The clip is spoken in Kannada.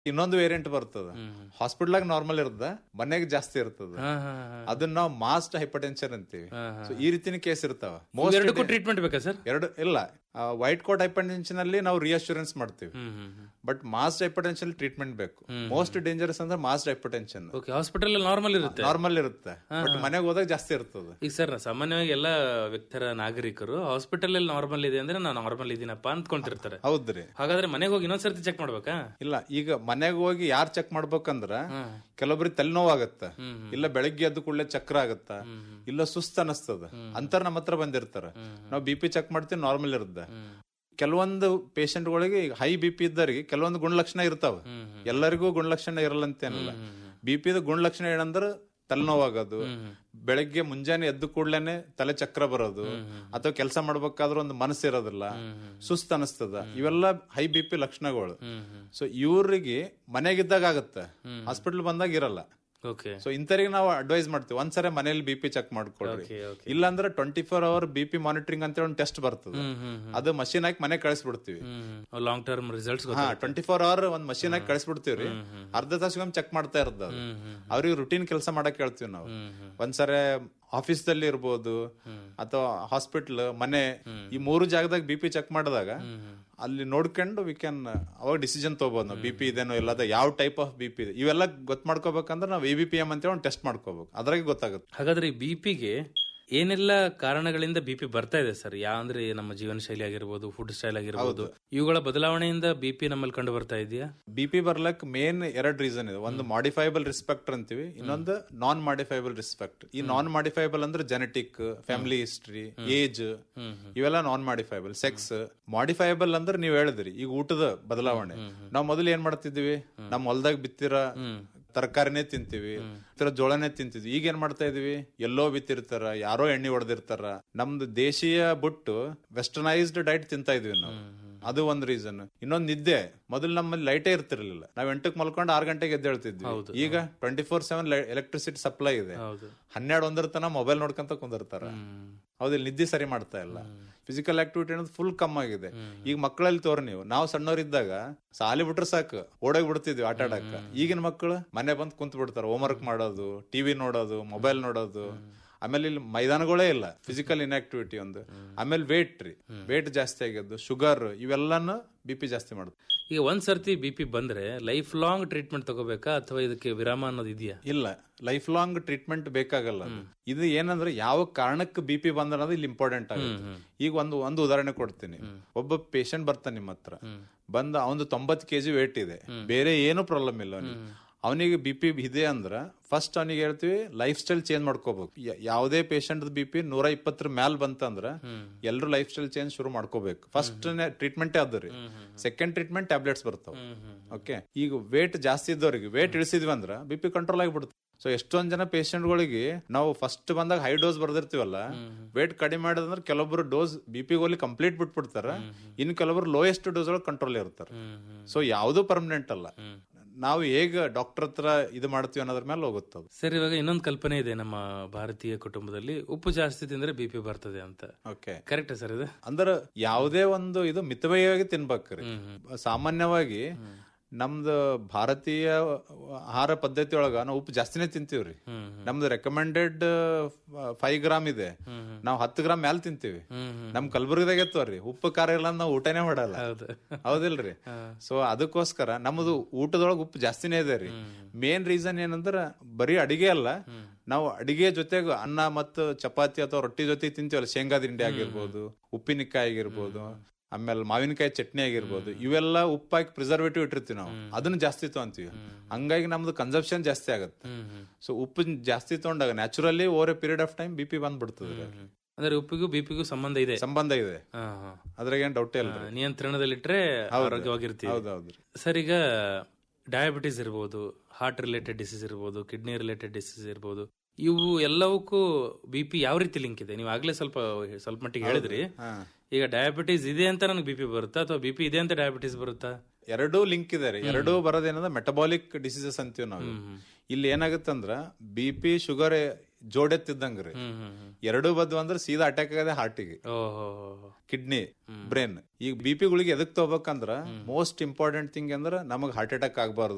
ಇನ್ನೊಂದು ವೇರಿಯಂಟ್ ಬರ್ತದ ಹಾಸ್ಪಿಟ್ಲಾಗ ನಾರ್ಮಲ್ ಇರ್ತದ ಮನೆಗೆ ಜಾಸ್ತಿ ಇರ್ತದ ಹಾ, ಹಾ, ಹಾ. ಅದನ್ನ ನಾವು ಮಾಸ್ಟ್ ಹೈಪರ್ಟೆನ್ಷನ್ ಅಂತೀವಿ ಸೊ ಈ ರೀತಿನ ಕೇಸ್ ಇರ್ತಾವ ಎರಡಕ್ಕೂ ಟ್ರೀಟ್ಮೆಂಟ್ ಬೇಕಾ ಸರ್ ಎರಡು ಇಲ್ಲ ವೈಟ್ ಕೋಟ್ ಹೈಪರ್ಟೆನ್ಷನ್ ಅಲ್ಲಿ ನಾವು ರಿಯಶ್ಯೂರೆನ್ಸ್ ಮಾಡ್ತೀವಿ ಬಟ್ ಮಾಸ್ಟ್ ಹೈಪರ್ಟೆನ್ಷನ್ ಟ್ರೀಟ್ಮೆಂಟ್ ಬೇಕು ಮೋಸ್ಟ್ ಡೇಂಜರಸ್ ಅಂದ್ರೆ masked hypertension okay hospital normal ಇರುತ್ತೆ ನಾರ್ಮಲ್ ಇರುತ್ತೆ ಬಟ್ ಮನೆಗೆ ಹೋದಾಗ ಜಾಸ್ತಿ ಇರ್ತದೆ ಈಗ ಸರ್ ಸಾಮಾನ್ಯವಾಗಿ ಎಲ್ಲ ವ್ಯಕ್ತರ ನಾಗರಿಕರು ಹಾಸ್ಪಿಟಲ್ ಅಲ್ಲಿ ನಾರ್ಮಲ್ ಇದೆ ಅಂದ್ರೆ ನಾನು ನಾರ್ಮಲ್ ಇದೀನಪ್ಪ ಅಂದ್ಕೊಂತಿರ್ತಾರೆ ಹೌದ್ರಿ ಹಾಗಾದ್ರೆ ಮನೆಗೆ ಹೋಗಿ ಇನ್ನೊಂದ್ಸರ್ತಿ ಚೆಕ್ ಮಾಡ್ಬೇಕಾ ಇಲ್ಲ ಈಗ ಮನೆಗೆ ಹೋಗಿ ಯಾರ್ ಚೆಕ್ ಮಾಡ್ಬೇಕಂದ್ರ ಕೆಲವೊಬ್ರಿಗೆ ತಲೆನೋವಾಗತ್ತ ಇಲ್ಲ ಬೆಳಗ್ಗೆ ಎದ್ದು ಕೂಡಲೇ ಚಕ್ರ ಆಗತ್ತ ಇಲ್ಲ ಸುಸ್ತ ಅನಸ್ತದ ಅಂತರ ನಮ್ಮ ಹತ್ರ ಬಂದಿರ್ತಾರ ನಾವು ಬಿ ಪಿ ಚೆಕ್ ಮಾಡ್ತೀವಿ ನಾರ್ಮಲ್ ಇರುತ್ತೆ ಕೆಲವೊಂದು ಪೇಷಂಟ್ಗಳಿಗೆ ಹೈ ಬಿ ಪಿ ಇದ್ದವ್ರಿಗೆ ಕೆಲವೊಂದು ಗುಣಲಕ್ಷಣ ಇರ್ತಾವ ಎಲ್ಲರಿಗೂ ಗುಣಲಕ್ಷಣ ಇರಲ್ಲ ಅಂತೇನಿಲ್ಲ ಬಿ ಪಿದ ಗುಣಲಕ್ಷಣ ಏನಂದ್ರ ತಲೆನೋವಾಗೋದು ಬೆಳಗ್ಗೆ ಮುಂಜಾನೆ ಎದ್ದು ಕೂಡ್ಲೇನೆ ತಲೆ ಚಕ್ರ ಬರೋದು ಅಥವಾ ಕೆಲಸ ಮಾಡ್ಬೇಕಾದ್ರೆ ಒಂದು ಮನಸ್ಸು ಇರೋದಿಲ್ಲ ಸುಸ್ತ ಅನಿಸ್ತದ ಇವೆಲ್ಲ ಹೈ ಬಿ ಪಿ ಲಕ್ಷಣಗಳು ಸೊ ಇವ್ರಿಗೆ ಮನೆಗಿದ್ದಾಗ ಆಗತ್ತೆ ಹಾಸ್ಪಿಟಲ್ ಬಂದಾಗ ಇರಲ್ಲ ಓಕೆ ಸೊ ಇಂಥವ್ರಿಗೆ ನಾವು ಅಡ್ವೈಸ್ ಮಾಡ್ತೀವಿ ಒಂದ್ಸರಿ ಮನೇಲಿ ಬಿ ಪಿ ಚೆಕ್ ಮಾಡ್ಕೊಡ್ರಿ Okay, okay. ಇಲ್ಲಾಂದ್ರೆ twenty four hour B P monitoring ಅಂತ ಒಂದು ಟೆಸ್ಟ್ ಬರ್ತದೆ ಅದು ಮಷೀನ್ ಹಾಕಿ ಮನೆ ಕಳಿಸ್ಬಿಡ್ತೀವಿ ಲಾಂಗ್ ಟರ್ಮ್ ರಿಸಲ್ಟ್ಸ್ ಹಾ ಟ್ವೆಂಟಿ ಫೋರ್ ಅವರ್ ಒಂದ್ ಮಷೀನ್ ಹಾಕಿ ಕಳಿಸ್ಬಿಡ್ತೀವ್ರಿ ಅರ್ಧ ತಾಸಿಗೊಮ್ಮೆ ಚೆಕ್ ಮಾಡ್ತಾ ಇರ್ತದ ಅದು ಅವ್ರಿಗೆ ರುಟೀನ್ ಕೆಲಸ ಮಾಡಕ್ ಹೇಳ್ತೀವಿ ನಾವು ಒಂದ್ಸರಿ ಆಫೀಸ್ ದಲ್ಲಿ ಇರ್ಬೋದು ಅಥವಾ ಹಾಸ್ಪಿಟಲ್ ಮನೆ ಈ ಮೂರು ಜಾಗದಾಗ ಬಿ ಪಿ ಚೆಕ್ ಮಾಡಿದಾಗ ಅಲ್ಲಿ ನೋಡ್ಕೊಂಡು ವಿ ಕ್ಯಾನ್ ಅವಾಗ ಡಿಸಿಷನ್ ತಗೋಬಹುದು ನಾವು ಬಿ ಪಿ ಇದೇನೋ ಇಲ್ಲದ ಯಾವ ಟೈಪ್ ಆಫ್ ಬಿ ಪಿ ಇದೆ ಇವೆಲ್ಲ ಗೊತ್ತು ಮಾಡ್ಕೋಬೇಕಂದ್ರೆ ನಾವು ಎ ಬಿ ಪಿ ಎಂ ಅಂತ ಒಂದು ಟೆಸ್ಟ್ ಮಾಡ್ಕೋಬೇಕು ಅದ್ರಾಗೆ ಗೊತ್ತಾಗುತ್ತೆ ಹಾಗಾದ್ರೆ ಈ ಬಿ ಪಿಗೆ ಏನೆಲ್ಲ ಕಾರಣಗಳಿಂದ ಬಿ ಪಿ ಬರ್ತಾ ಇದೆ ಸರ್ ಯಾ ಅಂದ್ರೆ ನಮ್ಮ ಜೀವನ ಶೈಲಿ ಆಗಿರ್ಬೋದು ಫುಡ್ ಸ್ಟೈಲ್ ಆಗಿರ್ಬೋದು ಇವುಗಳ ಬದಲಾವಣೆಯಿಂದ ಬಿ ಪಿ ನಮ್ಮಲ್ಲಿ ಕಂಡು ಬರ್ತಾ ಇದೆಯಾ ಬಿ ಪಿ ಬರ್ಲಕ್ ಮೇನ್ ಎರಡ್ ರೀಸನ್ ಇದೆ ಒಂದು ಮಾಡಿಫೈಬಲ್ ರಿಸ್ಪೆಕ್ಟ್ ಅಂತೀವಿ ಇನ್ನೊಂದು ನಾನ್ ಮಾಡಿಫೈಬಲ್ ರಿಸ್ಪೆಕ್ಟ್ ಈ ನಾನ್ ಮಾಡಿಫೈಬಲ್ ಅಂದ್ರೆ ಜೆನೆಟಿಕ್ ಫ್ಯಾಮಿಲಿ ಹಿಸ್ಟ್ರಿ ಏಜ್ ಇವೆಲ್ಲ ನಾನ್ ಮಾಡಿಫೈಬಲ್ ಸೆಕ್ಸ್ ಮಾಡಿಫೈಬಲ್ ಅಂದ್ರೆ ನೀವ್ ಹೇಳಿದ್ರಿ ಈಗ ಊಟದ ಬದಲಾವಣೆ ನಾವ್ ಮೊದಲು ಏನ್ ಮಾಡ್ತಿದ್ವಿ ನಮ್ ಹೊಲ್ದಾಗ ಬಿತ್ತಿರ ತರಕಾರಿನೇ ತಿಂತೀವಿ ಇತರ ಜೋಳನೇ ತಿಂತಿದ್ವಿ ಈಗ ಏನ್ ಮಾಡ್ತಾ ಇದೀವಿ ಎಲ್ಲೋ ಬಿತ್ತಿರ್ತಾರ ಯಾರೋ ಎಣ್ಣೆ ಹೊಡೆದಿರ್ತಾರ ನಮ್ದು ದೇಶೀಯ ಬಿಟ್ಟು ವೆಸ್ಟರ್ನೈಸ್ಡ್ ಡೈಟ್ ತಿಂತಾ ಇದೀವಿ ನಾವು ಅದು ಒಂದ್ ರೀಸನ್ ಇನ್ನೊಂದ್ ನಿದ್ದೆ ಮೊದಲು ನಮ್ಮಲ್ಲಿ ಲೈಟೇ ಇರ್ತಿರ್ಲಿಲ್ಲ ನಾವ್ ಎಂಟಕ್ಕೆ ಮಲ್ಕೊಂಡು ಆರ್ ಗಂಟೆಗೆ ಎದ್ದೇಳ್ತಿದ್ವಿ ಈಗ twenty four seven electricity supply ಇದೆ ಹೌದು ಹನ್ನೆರಡು ಒಂದರ ತನ ಮೊಬೈಲ್ ನೋಡ್ಕೊಂತ ಕುಂದಿರ್ತಾರ ಹೌದಿಲ್ಲ ನಿದ್ದೆ ಸರಿ ಮಾಡ್ತಾ ಇಲ್ಲ ಫಿಸಿಕಲ್ ಆಕ್ಟಿವಿಟಿ ಅನ್ನೋದು ಫುಲ್ ಕಮ್ಮಿ ಆಗಿದೆ ಈಗ ಮಕ್ಕಳಲ್ಲಿ ತೋರ್ ನೀವು ನಾವು ಸಣ್ಣವರಿದ್ದಾಗ ಸಾಲಿ ಬಿಟ್ರೆ ಸಾಕು ಓಡೋಗಿ ಬಿಡ್ತಿದ್ವಿ ಆಟ ಆಡಕ್ಕ ಈಗಿನ ಮಕ್ಕಳು ಮನೆ ಬಂದ್ ಕುಂತ್ ಬಿಡ್ತಾರ ಹೋಮ್ವರ್ಕ್ ಮಾಡೋದು ಟಿವಿ ನೋಡೋದು ಮೊಬೈಲ್ ನೋಡೋದು ಆಮೇಲೆ ಇಲ್ಲಿ ಮೈದಾನಗಳೇ ಇಲ್ಲ ಫಿಸಿಕಲ್ ಇನ್ಆಕ್ಟಿವಿಟಿ ಒಂದು ಆಮೇಲೆ ವೇಟ್ ರೀ ವೇಟ್ ಜಾಸ್ತಿ ಆಗಿದ್ದು ಶುಗರ್ ಇವೆಲ್ಲಾನು ಬಿ ಪಿ ಜಾಸ್ತಿ ಮಾಡುತ್ತೆ ಈಗ ಒಂದ್ ಸರ್ತಿ ಬಿ ಪಿ ಬಂದ್ರೆ ಲೈಫ್ ಲಾಂಗ್ ಟ್ರೀಟ್ಮೆಂಟ್ ತಗೋಬೇಕಾ ಅಥವಾ ಇದಕ್ಕೆ ವಿರಾಮ ಅನ್ನೋದು ಇದೆಯಾ ಇಲ್ಲ ಲೈಫ್ ಲಾಂಗ್ ಟ್ರೀಟ್ಮೆಂಟ್ ಬೇಕಾಗಲ್ಲ ಅದು. ಇದು ಏನಂದ್ರೆ ಯಾವ ಕಾರಣಕ್ಕೆ ಬಿ ಪಿ ಬಂದ ಅನ್ನೋದು ಇಲ್ಲಿ ಇಂಪಾರ್ಟೆಂಟ್ ಆಗುತ್ತೆ ಈಗ ಒಂದು ಒಂದು ಉದಾಹರಣೆ ಕೊಡ್ತೀನಿ ಒಬ್ಬ ಪೇಷಂಟ್ ಬರ್ತಾನೆ ನಿಮ್ಮ ಹತ್ರ ಬಂದ ಅವನು ತೊಂಬತ್ ಕೆಜಿ ವೇಟ್ ಇದೆ ಬೇರೆ ಏನು ಪ್ರಾಬ್ಲಮ್ ಇಲ್ಲ ಅವನಿಗೆ ಅವನಿಗೆ ಬಿ ಪಿ ಇದೆ ಅಂದ್ರ ಫಸ್ಟ್ ಅವನಿಗೆ ಹೇಳ್ತೀವಿ ಲೈಫ್ ಸ್ಟೈಲ್ ಚೇಂಜ್ ಮಾಡ್ಕೋಬೇಕು ಯ- ಯಾವುದೇ ಪೇಷಂಟ್ ಬಿ ಪಿ ನೂರ ಇಪ್ಪತ್ತರ ಮ್ಯಾಲ್ ಬಂತಂದ್ರ ಎಲ್ಲರೂ ಲೈಫ್ ಸ್ಟೈಲ್ ಚೇಂಜ್ ಶುರು ಮಾಡ್ಕೋಬೇಕು ಫಸ್ಟ್ ಟ್ರೀಟ್ಮೆಂಟೇ ಅದು ರೀ ಸೆಕೆಂಡ್ ಟ್ರೀಟ್ಮೆಂಟ್ ಟ್ಯಾಬ್ಲೆಟ್ಸ್ ಬರ್ತಾವ ಓಕೆ ಈಗ ವೇಟ್ ಜಾಸ್ತಿ ಇದ್ದವ್ರಿಗೆ ವೇಟ್ ಇಳಿಸಿದ್ವಿ ಅಂದ್ರ ಬಿ ಪಿ ಕಂಟ್ರೋಲ್ ಆಗಿಬಿಡುತ್ತೆ ಸೊ ಎಷ್ಟೊಂದ್ ಜನ ಪೇಷಂಟ್ಗಳಿಗೆ ನಾವು ಫಸ್ಟ್ ಬಂದಾಗ ಹೈ ಡೋಸ್ ಬರ್ದಿರ್ತೀವಲ್ಲ ವೇಟ್ ಕಡಿಮೆ ಮಾಡಿದ್ರೆ ಕೆಲವೊಬ್ರು ಡೋಸ್ ಬಿ ಪಿ ಗೋಲಿ ಕಂಪ್ಲೀಟ್ ಬಿಟ್ಬಿಡ್ತಾರ ಇನ್ ಕೆಲವೊಬ್ರು ಲೋಯೆಸ್ಟ್ ಡೋಸ್ ಒಳಗೆ ಕಂಟ್ರೋಲ್ ಇರ್ತಾರೆ ಸೊ ಯಾವುದು ಪರ್ಮನೆಂಟ್ ಅಲ್ಲ ನಾವು ಹೇಗ ಡಾಕ್ಟರ್ ಹತ್ರ ಇದು ಮಾಡ್ತೀವಿ ಅನ್ನೋದ್ರ ಮೇಲೆ ಹೋಗುತ್ತೆ ಅದು ಸರ್ ಇವಾಗ ಇನ್ನೊಂದು ಕಲ್ಪನೆ ಇದೆ ನಮ್ಮ ಭಾರತೀಯ ಕುಟುಂಬದಲ್ಲಿ ಉಪ್ಪು ಜಾಸ್ತಿ ತಿಂದ್ರೆ ಬಿ ಪಿ ಬರ್ತದೆ ಅಂತ ಓಕೆ ಕರೆಕ್ಟ್ ಸರ್ ಇದು ಅಂದ್ರ ಯಾವುದೇ ಒಂದು ಇದು ಮಿತವ್ಯಯವಾಗಿ ತಿನ್ಬೇಕ್ರಿ ಸಾಮಾನ್ಯವಾಗಿ ನಮ್ದು ಭಾರತೀಯ ಆಹಾರ ಪದ್ಧತಿ ಒಳಗ ನಾವು ಉಪ್ಪು ಜಾಸ್ತಿನೇ ತಿಂತೀವ್ರಿ ನಮ್ದು ರೆಕಮೆಂಡೆಡ್ ಫೈವ್ ಗ್ರಾಮ್ ಇದೆ ನಾವು ಹತ್ತು ಗ್ರಾಮ್ ಮ್ಯಾಲ್ ತಿಂತೀವಿ ನಮ್ ಕಲಬುರ್ಗಿದಾಗ ಎತ್ತವ್ರಿ ಉಪ್ಪು ಖಾರ ಇಲ್ಲ ನಾವು ಊಟನೇ ಮಾಡಲ್ಲ ಹೌದು ಹೌದಿಲ್ರಿ ಸೊ ಅದಕ್ಕೋಸ್ಕರ ನಮ್ದು ಊಟದೊಳಗ ಉಪ್ಪು ಜಾಸ್ತಿನೇ ಇದೆ ರೀ ಮೇನ್ ರೀಸನ್ ಏನಂದ್ರ ಬರೀ ಅಡಿಗೆ ಅಲ್ಲ ನಾವು ಅಡಿಗೆ ಜೊತೆಗೆ ಅನ್ನ ಮತ್ತು ಚಪಾತಿ ಅಥವಾ ರೊಟ್ಟಿ ಜೊತೆ ತಿಂತೀವಲ್ಲ ಶೇಂಗಾ ದಿಂಡಿ ಆಗಿರ್ಬೋದು ಉಪ್ಪಿನಕಾಯಿ ಆಗಿರ್ಬೋದು ಆಮೇಲೆ ಮಾವಿನಕಾಯಿ ಚಟ್ನಿ ಆಗಿರ್ಬೋದು ಇವೆಲ್ಲ ಉಪ್ಪು ಹಾಕಿ ಪ್ರಿಸರ್ವೇಟಿವ್ ಇಟ್ಟಿರ್ತೀವಿ ನಾವು ಅದನ್ನ ಜಾಸ್ತಿ ತಗೊಂತೀವಿ ಹಂಗಾಗಿ ನಮ್ದು ಕನ್ಸಂಪ್ಷನ್ ಜಾಸ್ತಿ ಆಗತ್ತೆ ಸೊ ಉಪ್ಪು ಜಾಸ್ತಿ ತಗೊಂಡಾಗ naturally over a period of time B P ಬಂದ್ಬಿಡ್ತದೆ ಅಂದ್ರೆ ಉಪ್ಪಿಗೂ ಬಿ ಪಿಗೂ ಸಂಬಂಧ ಇದೆ ಸಂಬಂಧ ಇದೆ ಹಾ, ಹಾ. ಅದ್ರಾಗ ಏನ್ ಡೌಟ್ ಇಲ್ಲ ಆ, ನಿಯಂತ್ರಣದಲ್ಲಿಟ್ರೆ ಆರೋಗ್ಯವಾಗಿರ್ತೀವಿ ಹೌದೌದ್ರಿ ಸರ್ ಈಗ ಡಯಾಬಿಟಿಸ್ ಇರ್ಬೋದು ಹಾರ್ಟ್ ರಿಲೇಟೆಡ್ ಡಿಸೀಸ್ ಇರ್ಬೋದು ಕಿಡ್ನಿ ರಿಲೇಟೆಡ್ ಡಿಸೀಸ್ ಇರ್ಬೋದು ಇವು ಎಲ್ಲವಕ್ಕೂ ಬಿ ಪಿ ಯಾವ ರೀತಿ ಲಿಂಕ್ ಇದೆ ನೀವು ಆಗ್ಲೇ ಸ್ವಲ್ಪ ಸ್ವಲ್ಪ ಮಟ್ಟಿಗೆ ಹೇಳಿದ್ರಿ ಈಗ ಡಯಾಬಿಟಿಸ್ ಇದೆ ಅಂತ ನನಗೆ ಬಿ ಪಿ ಬರುತ್ತಾ ಅಥವಾ ಬಿ ಪಿ ಇದೆ ಅಂತ ಡಯಾಬಿಟಿಸ್ ಬರುತ್ತಾ ಎರಡೂ ಲಿಂಕ್ ಇದೆ ರೀ ಎರಡೂ ಬರೋದೇನಂದ್ರೆ ಮೆಟಬಾಲಿಕ್ ಡಿಸೀಸಸ್ ಅಂತೀವಿ ನಾವು ಇಲ್ಲಿ ಏನಾಗುತ್ತಂದ್ರ ಬಿ ಪಿ ಶುಗರ್ ಜೋಡೆತ್ತಿದ್ದಂಗ್ರಿ ಎರಡೂ ಬದ್ವು ಅಂದ್ರೆ ಸೀದಾ ಅಟ್ಯಾಕ್ ಆಗದೆ ಹಾರ್ಟಿಗೆ ಓಹೋ ಕಿಡ್ನಿ ಬ್ರೇನ್ ಈಗ ಬಿ ಪಿ ಗುಳಿಗೆ ಎದಕ್ ತಗೋಬೇಕಂದ್ರ ಮೋಸ್ಟ್ ಇಂಪಾರ್ಟೆಂಟ್ ಥಿಂಗ್ ಅಂದ್ರ ನಮಗ್ ಹಾರ್ಟ್ ಅಟ್ಯಾಕ್ ಆಗಬಾರ್ದು